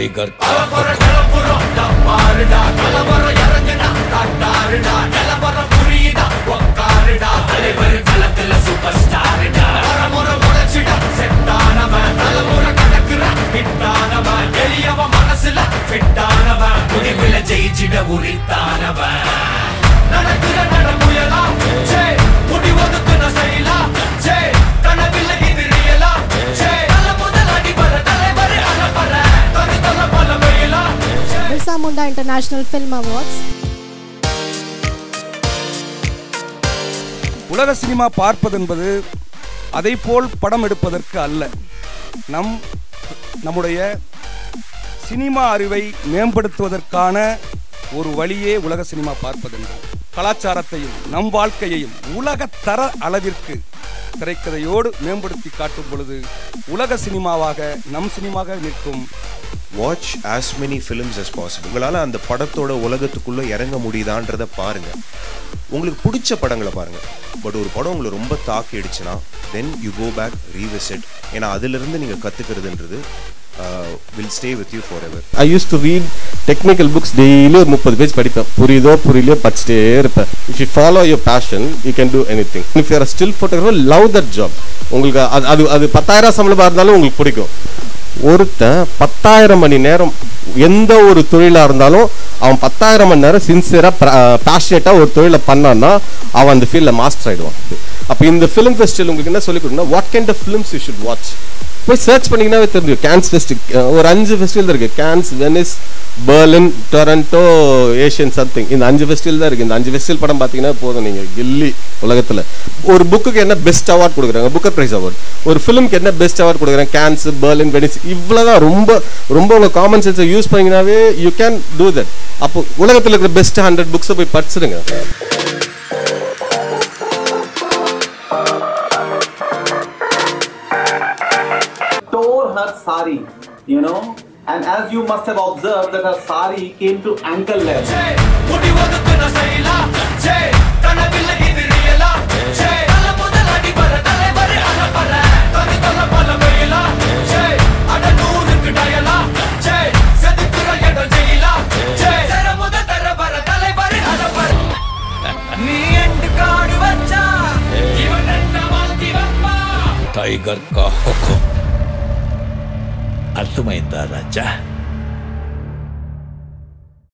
Tiger ஜெயிச்சிட உரித்தானவன் நடக்கிற நடமுயலா J முடி ஒதுக்குன செயலா ஜே கனவில்லை இது ரியலா ஜே நல்ல முதல் அடிபர தலைவர் அலப்பற தனி தல பல வெயிலா Birsa Munda International Film Awards. உலக சினிமா பார்ப்பதென்பது அதைப்போல் படம் எடுப்பதற்கு அல்ல நம் நம்முடைய சினிமா அறிவை மேம்படுத்துவதற்கான ஒரு வழியே உலக சினிமா பார்ப்பதென்பது கலாச்சாரத்தையும் நம் வாழ்க்கையையும் உலக தர அளவிற்கு திரைக்கதையோடு மேம்படுத்தி காட்டும் பொழுது உலக சினிமாவாக நம் சினிமாவாக நிற்கும் watch as many films as possible உங்களால் அந்த படத்தோட உலகத்துக்குள்ளே இறங்க முடியுதான்றத பாருங்க உங்களுக்கு பிடிச்ச படங்களை பாருங்க பட் ஒரு படம் உங்களை ரொம்ப தாக்கிடுச்சுன்னா then you go back revisit ஏன்னா அதிலிருந்து நீங்கள் கற்றுக்கிறதுன்றது will stay with you forever I use to read technical books daily ஒரு முப்பது பேஜ் படிப்பேன் புரியுதோ புரியலையோ படிச்சுட்டே இருப்பேன் if you follow your passion you can do anything if you're still photographer love that job உங்களுக்கு அது அது அது பத்தாயிரம் சம்பளமாக இருந்தாலும் உங்களுக்கு பிடிக்கும் ஒருத்தன் பத்தாயிரம் மணி நேரம் எந்த ஒரு தொழிலாக இருந்தாலும் அவன் பத்தாயிரம் மணி நேரம் சின்சியராக பேஷனேட்டாக ஒரு தொழிலை பண்ணான்னா அவன் அந்த ஃபீல்டில் மாஸ்டர் ஆகிடுவான் அப்போ இந்த ஃபிலிம் ஃபெஸ்டிவல் உங்களுக்கு என்ன சொல்லிக் கொடுக்கணும் what kind of films you should watch போய் சர்ச் பண்ணீங்கன்னாவே தெரியும் கேன்ஸ் ஃபெஸ்ட் ஒரு அஞ்சு ஃபெஸ்டிவல் இருக்கு Cannes Venice Berlin Toronto Asian something இந்த அஞ்சு ஃபெஸ்டிவல் தான் இருக்கு இந்த அஞ்சு ஃபெஸ்டிவல் படம் பார்த்தீங்கன்னா போதும் நீங்க கில்லி உலகத்துல ஒரு புக்குக்கு என்ன பெஸ்ட் அவார்ட் கொடுக்குறாங்க புக்கர் பிரைஸ் அவார்ட் ஒரு ஃபிலிம்க்கு என்ன பெஸ்ட் அவார்ட் கொடுக்குறாங்க கேன்ஸ் பெர்லின் வெனிஸ் இவ்வளவுதான் ரொம்ப ரொம்ப உங்க காமன் சென்ஸை யூஸ் பண்ணீங்கன்னாவே யூ கேன் டூ தட் அப்போ உலகத்துல இருக்கிற பெஸ்ட் ஹண்ட்ரட் புக்ஸை போய் படிச்சிருங்க tore her sari, you know, and as you must have observed that her sari came to ankle level. ஜே முடி ஒதுக்குன செயலா ஜே கனவில்லை இது ரியலா ஜே நல்ல முதல் அடிபர தலைவர் அலப்பற தனி தல பல வெயிலா ஜே அட நூறுக்கு டயலா ஜே செதுக்குற இடம் ஜெயிலா ஜே தர முத தர வர தலைவர் அலப்பற நீ எண்டு காடு வச்சா இவன் என்ன மாத்தி வப்பா टाइगर का हुक्म अर्थమైందా राजा